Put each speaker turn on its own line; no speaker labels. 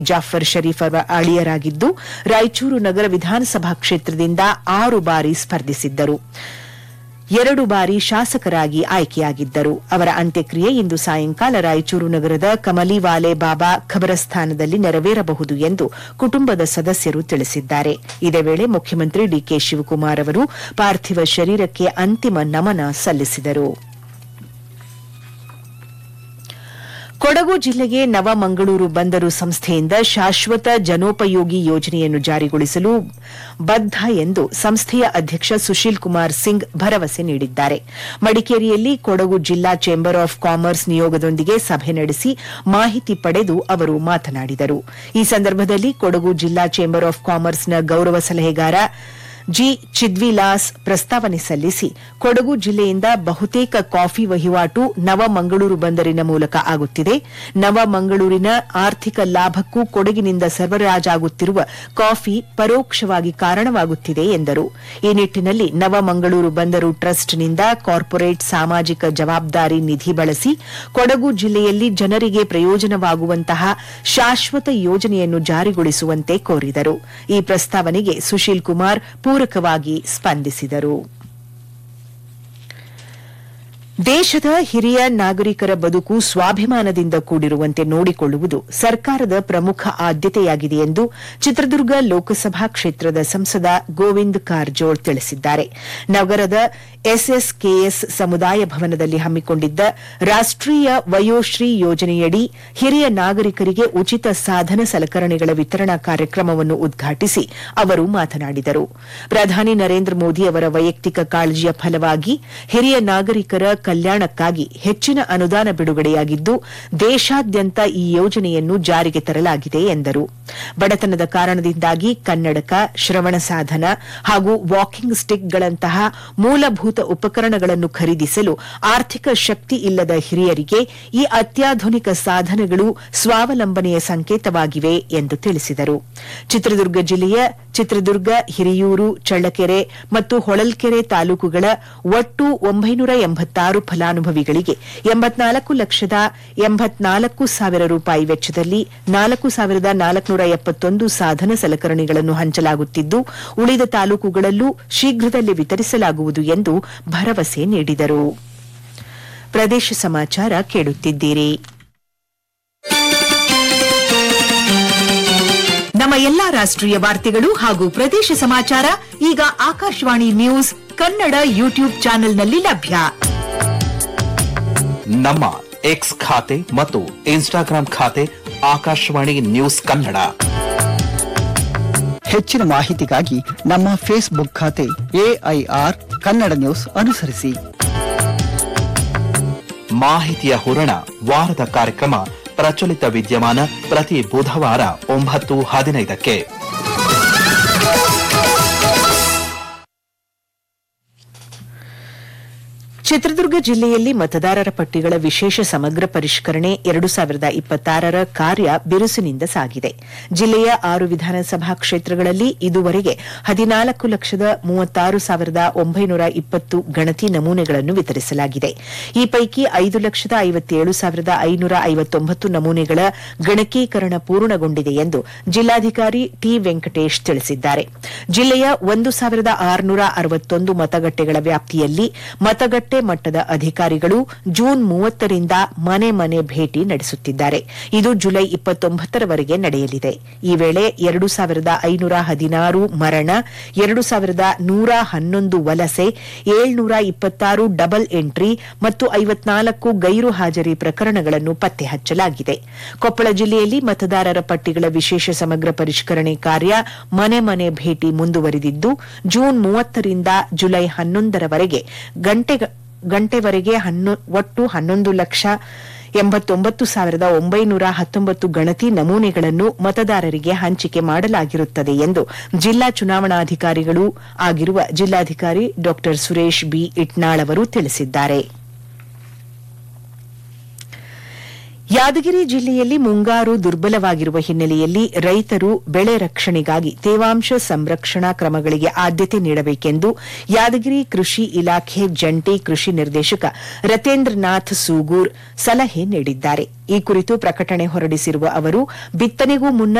ಜಾಫರ್ ಶರೀಫ್ ಅವರ ಅಳಿಯರಾಗಿದ್ದು ರಾಯಚೂರು ನಗರ ವಿಧಾನಸಭಾ ಕ್ಷೇತ್ರದಿಂದ ಆರು ಬಾರಿ ಸ್ಪರ್ಧಿಸಿದ್ದರು ಎರಡು ಬಾರಿ ಶಾಸಕರಾಗಿ ಆಯ್ಕೆಯಾಗಿದ್ದರು ಅವರ ಅಂತ್ಯಕ್ರಿಯೆ ಇಂದು ಸಾಯಂಕಾಲ ರಾಯಚೂರು ನಗರದ ಕಮಲಿವಾಲೆ ಬಾಬಾ ಖಬರಸ್ಥಾನದಲ್ಲಿ ನೆರವೇರಬಹುದು ಎಂದು ಕುಟುಂಬದ ಸದಸ್ಯರು ತಿಳಿಸಿದ್ದಾರೆ ಇದೇ ವೇಳೆ ಮುಖ್ಯಮಂತ್ರಿ ಡಿಕೆ ಶಿವಕುಮಾರ್ ಅವರು ಪಾರ್ಥಿವ ಶರೀರಕ್ಕೆ ಅಂತಿಮ ನಮನ ಸಲ್ಲಿಸಿದರು ಕೊಡಗು ಜಿಲ್ಲೆಗೆ ನವಮಂಗಳೂರು ಬಂದರು ಸಂಸ್ಥೆಯಿಂದ ಶಾಶ್ವತ ಜನೋಪಯೋಗಿ ಯೋಜನೆಯನ್ನು ಜಾರಿಗೊಳಿಸಲು ಬದ್ಧ ಎಂದು ಸಂಸ್ಥೆಯ ಅಧ್ಯಕ್ಷ ಸುಶೀಲ್ ಕುಮಾರ್ ಸಿಂಗ್ ಭರವಸೆ ನೀಡಿದ್ದಾರೆ ಮಡಿಕೇರಿಯಲ್ಲಿ ಕೊಡಗು ಜಿಲ್ಲಾ ಚೇಂಬರ್ ಆಫ್ ಕಾಮರ್ಸ್ ನಿಯೋಗದೊಂದಿಗೆ ಸಭೆ ನಡೆಸಿ ಮಾಹಿತಿ ಪಡೆದು ಅವರು ಮಾತನಾಡಿದರು ಈ ಸಂದರ್ಭದಲ್ಲಿ ಕೊಡಗು ಜಿಲ್ಲಾ ಚೇಂಬರ್ ಆಫ್ ಕಾಮರ್ಸ್ನ ಗೌರವ ಸಲಹೆಗಾರ ಜಿ ಚಿದ್ವಿಲಾಸ್ ಪ್ರಸ್ತಾವನೆ ಸಲ್ಲಿಸಿ ಕೊಡಗು ಜಿಲ್ಲೆಯಿಂದ ಬಹುತೇಕ ಕಾಫಿ ವಹಿವಾಟು ನವಮಂಗಳೂರು ಬಂದರಿನ ಮೂಲಕ ಆಗುತ್ತಿದೆ ನವಮಂಗಳೂರಿನ ಆರ್ಥಿಕ ಲಾಭಕ್ಕೂ ಕೊಡಗಿನಿಂದ ಸರಬರಾಜಾಗುತ್ತಿರುವ ಕಾಫಿ ಪರೋಕ್ಷವಾಗಿ ಕಾರಣವಾಗುತ್ತಿದೆ ಎಂದರು ಈ ನಿಟ್ಟಿನಲ್ಲಿ ನವಮಂಗಳೂರು ಬಂದರು ಟ್ರಸ್ಟ್ನಿಂದ ಕಾರ್ಪೊರೇಟ್ ಸಾಮಾಜಿಕ ಜವಾಬ್ದಾರಿ ನಿಧಿ ಬಳಸಿ ಕೊಡಗು ಜಿಲ್ಲೆಯಲ್ಲಿ ಜನರಿಗೆ ಪ್ರಯೋಜನವಾಗುವಂತಹ ಶಾಶ್ವತ ಯೋಜನೆಯನ್ನು ಜಾರಿಗೊಳಿಸುವಂತೆ ಕೋರಿದರು ಈ ಪ್ರಸ್ತಾವನೆಗೆ ಸುಶೀಲ್ ಕುಮಾರ್ ಪೂರಕವಾಗಿ ಸ್ಪಂದಿಸಿದರು ದೇಶದ ಹಿರಿಯ ನಾಗರಿಕರ ಬದುಕು ಸ್ವಾಭಿಮಾನದಿಂದ ಕೂಡಿರುವಂತೆ ನೋಡಿಕೊಳ್ಳುವುದು ಸರ್ಕಾರದ ಪ್ರಮುಖ ಆದ್ಯತೆಯಾಗಿದೆ ಎಂದು ಚಿತ್ರದುರ್ಗ ಲೋಕಸಭಾ ಕ್ಷೇತ್ರದ ಸಂಸದ ಗೋವಿಂದ್ ಕಾರಜೋಳ್ ತಿಳಿಸಿದ್ದಾರೆ ನಗರದ ಎಸ್ಎಸ್ಕೆಎಸ್ ಸಮುದಾಯ ಭವನದಲ್ಲಿ ಹಮ್ಮಿಕೊಂಡಿದ್ದ ರಾಷ್ಟೀಯ ವಯೋಶ್ರೀ ಯೋಜನೆಯಡಿ ಹಿರಿಯ ನಾಗರಿಕರಿಗೆ ಉಚಿತ ಸಾಧನ ಸಲಕರಣೆಗಳ ವಿತರಣಾ ಕಾರ್ಯಕ್ರಮವನ್ನು ಉದ್ಘಾಟಿಸಿ ಅವರು ಮಾತನಾಡಿದರು ಪ್ರಧಾನಿ ನರೇಂದ್ರ ಮೋದಿ ಅವರ ವೈಯಕ್ತಿಕ ಕಾಳಜಿಯ ಫಲವಾಗಿ ಹಿರಿಯ ನಾಗರಿಕರ ಕಲ್ಯಾಣಕ್ಕಾಗಿ ಹೆಚ್ಚಿನ ಅನುದಾನ ಬಿಡುಗಡೆಯಾಗಿದ್ದು ದೇಶಾದ್ಯಂತ ಈ ಯೋಜನೆಯನ್ನು ಜಾರಿಗೆ ತರಲಾಗಿದೆ ಎಂದರು ಬಡತನದ ಕಾರಣದಿಂದಾಗಿ ಕನ್ನಡಕ ಶ್ರವಣ ಸಾಧನ ಹಾಗೂ ವಾಕಿಂಗ್ ಸ್ಟಿಕ್ಗಳಂತಹ ಮೂಲಭೂತ ಉಪಕರಣಗಳನ್ನು ಖರೀದಿಸಲು ಆರ್ಥಿಕ ಶಕ್ತಿ ಇಲ್ಲದ ಹಿರಿಯರಿಗೆ ಈ ಅತ್ಯಾಧುನಿಕ ಸಾಧನಗಳು ಸ್ವಾವಲಂಬನೆಯ ಸಂಕೇತವಾಗಿವೆ ಎಂದು ತಿಳಿಸಿದರು ಚಿತ್ರದುರ್ಗ ಜಿಲ್ಲೆಯ ಚಿತ್ರದುರ್ಗ ಹಿರಿಯೂರು ಚಳ್ಳಕೆರೆ ಮತ್ತು ಹೊಳಲ್ಕೆರೆ ತಾಲೂಕುಗಳ ಒಟ್ಟು ಒಂಬೈನೂರ ಎಂಬತ್ತಾರು ಫಲಾನುಭವಿಗಳಿಗೆ ಎಂಬತ್ನಾಲ್ಕು ಲಕ್ಷದ ಎಂಬತ್ನಾಲ್ಕು ಸಾವಿರ ರೂಪಾಯಿ ವೆಚ್ಚದಲ್ಲಿ ನಾಲ್ಕು ಸಾವಿರದ ನಾಲ್ಕುನೂರ ಎಪ್ಪತ್ತೊಂದು ಸಾಧನ ಸಲಕರಣೆಗಳನ್ನು ಹಂಚಲಾಗುತ್ತಿದ್ದು ಉಳಿದ ತಾಲೂಕುಗಳಲ್ಲೂ ಶೀಘ್ರದಲ್ಲೇ ವಿತರಿಸಲಾಗುವುದು ಎಂದು ಭರವಸೆ ನೀಡಿದರು ಪ್ರದೇಶ ಸಮಾಚಾರ ಕೇಳುತ್ತಿದ್ದೀರಿ ನಮ್ಮ ಎಲ್ಲಾ ರಾಷ್ಟ್ರೀಯ ವಾರ್ತೆಗಳು ಹಾಗೂ ಪ್ರದೇಶ ಸಮಾಚಾರ ಈಗ ಆಕಾಶವಾಣಿ ನ್ಯೂಸ್ ಕನ್ನಡ ಯೂಟ್ಯೂಬ್ ಚಾನೆಲ್ನಲ್ಲಿ ಲಭ್ಯ
ನಮ್ಮ ಎಕ್ಸ್ ಖಾತೆ ಮತ್ತು ಇನ್ಸ್ಟಾಗ್ರಾಂ ಖಾತೆ ಆಕಾಶವಾಣಿ ನ್ಯೂಸ್ ಕನ್ನಡ
ಹೆಚ್ಚಿನ ಮಾಹಿತಿಗಾಗಿ ನಮ್ಮ ಫೇಸ್ಬುಕ್ ಖಾತೆ ಎಐಆರ್ ಕನ್ನಡ ನ್ಯೂಸ್ ಅನುಸರಿಸಿ
ಮಾಹಿತಿಯ ಹೂರಣ ವಾರದ ಕಾರ್ಯಕ್ರಮ ಪ್ರಚಲಿತ ವಿದ್ಯಮಾನ ಪ್ರತಿ ಬುಧವಾರ ಒಂಬತ್ತು ಹದಿನೈದಕ್ಕೆ
ಚಿತ್ರದುರ್ಗ ಜಿಲ್ಲೆಯಲ್ಲಿ ಮತದಾರರ ಪಟ್ಟಿಗಳ ವಿಶೇಷ ಸಮಗ್ರ ಪರಿಷ್ಕರಣೆ ಎರಡು ಸಾವಿರದ ಇಪ್ಪತ್ತಾರರ ಕಾರ್ಯ ಬಿರುಸಿನಿಂದ ಸಾಗಿದೆ ಜಿಲ್ಲೆಯ ಆರು ವಿಧಾನಸಭಾ ಕ್ಷೇತ್ರಗಳಲ್ಲಿ ಇದುವರೆಗೆ ಹದಿನಾಲ್ಕು ಲಕ್ಷದ ಮೂವತ್ತಾರು ಸಾವಿರದ ಒಂಬೈನೂರ ಇಪ್ಪತ್ತು ಗಣತಿ ನಮೂನೆಗಳನ್ನು ವಿತರಿಸಲಾಗಿದೆ ಈ ಪೈಕಿ ಐದು ಲಕ್ಷದ ಐವತ್ತೇಳು ಸಾವಿರದ ಐನೂರ ಐವತ್ತೊಂಬತ್ತು ನಮೂನೆಗಳ ಗಣಕೀಕರಣ ಪೂರ್ಣಗೊಂಡಿದೆ ಎಂದು ಜಿಲ್ಲಾಧಿಕಾರಿ ಟಿ ವೆಂಕಟೇಶ್ ತಿಳಿಸಿದ್ದಾರೆ ಜಿಲ್ಲೆಯ ಒಂದು ಸಾವಿರದ ಆರುನೂರ ಅರವತ್ತೊಂದು ಮತಗಟ್ಟೆಗಳ ವ್ಯಾಪ್ತಿಯಲ್ಲಿ ಮತಗಟ್ಟೆ ಮಟ್ಟದ ಅಧಿಕಾರಿಗಳು ಜೂನ್ ಮೂವತ್ತರಿಂದ ಮನೆ ಮನೆ ಭೇಟಿ ನಡೆಸುತ್ತಿದ್ದಾರೆ ಇದು ಜುಲೈ ಇಪ್ಪತ್ತೊಂಬತ್ತರವರೆಗೆ ನಡೆಯಲಿದೆ ಈ ವೇಳೆ ಎರಡು ಸಾವಿರದ ಐನೂರ ಹದಿನಾರು ಮರಣ ಎರಡು ಸಾವಿರದ ನೂರ ಹನ್ನೊಂದು ವಲಸೆ ಏಳ್ನೂರ ಇಪ್ಪತ್ತಾರು ಡಬಲ್ ಎಂಟ್ರಿ ಮತ್ತು ಐವತ್ನಾಲ್ಕು ಗೈರು ಹಾಜರಿ ಪ್ರಕರಣಗಳನ್ನು ಪತ್ತೆ ಹಚ್ಚಲಾಗಿದೆ ಕೊಪ್ಪಳ ಜಿಲ್ಲೆಯಲ್ಲಿ ಮತದಾರರ ಪಟ್ಟಿಗಳ ವಿಶೇಷ ಸಮಗ್ರ ಪರಿಷ್ಕರಣೆ ಕಾರ್ಯ ಮನೆ ಮನೆ ಭೇಟಿ ಮುಂದುವರಿದಿದ್ದು ಜೂನ್ ಮೂವತ್ತರಿಂದ ಜುಲೈ ಹನ್ನೊಂದರವರೆಗೆ ಗಂಟೆ ಗಂಟೆವರೆಗೆ ಹನ್ನೊ- ಒಟ್ಟು ಹನ್ನೊಂದು ಲಕ್ಷ ಎಂಬತ್ತೊಂಬತ್ತು ಸಾವಿರದ ಒಂಬೈನೂರ ಹತ್ತೊಂಬತ್ತು ಗಣತಿ ನಮೂನೆಗಳನ್ನು ಮತದಾರರಿಗೆ ಹಂಚಿಕೆ ಮಾಡಲಾಗಿರುತ್ತದೆ ಎಂದು ಜಿಲ್ಲಾ ಚುನಾವಣಾಧಿಕಾರಿಗಳೂ ಆಗಿರುವ ಜಿಲ್ಲಾಧಿಕಾರಿ ಡಾ ಸುರೇಶ್ ಬಿ ಇಟ್ನಾಳ್ ಅವರು ತಿಳಿಸಿದ್ದಾರೆ ಯಾದಗಿರಿ ಜಿಲ್ಲೆಯಲ್ಲಿ ಮುಂಗಾರು ದುರ್ಬಲವಾಗಿರುವ ಹಿನ್ನೆಲೆಯಲ್ಲಿ ರೈತರು ಬೆಳೆ ರಕ್ಷಣೆಗಾಗಿ ತೇವಾಂಶ ಸಂರಕ್ಷಣಾ ಕ್ರಮಗಳಿಗೆ ಆದ್ಯತೆ ನೀಡಬೇಕೆಂದು ಯಾದಗಿರಿ ಕೃಷಿ ಇಲಾಖೆ ಜಂಟಿ ಕೃಷಿ ನಿರ್ದೇಶಕ ರತೇಂದ್ರನಾಥ್ ಸೂಗೂರ್ ಸಲಹೆ ನೀಡಿದ್ದಾರೆ ಈ ಕುರಿತು ಪ್ರಕಟಣೆ ಹೊರಡಿಸಿರುವ ಅವರು ಬಿತ್ತನೆಗೂ ಮುನ್ನ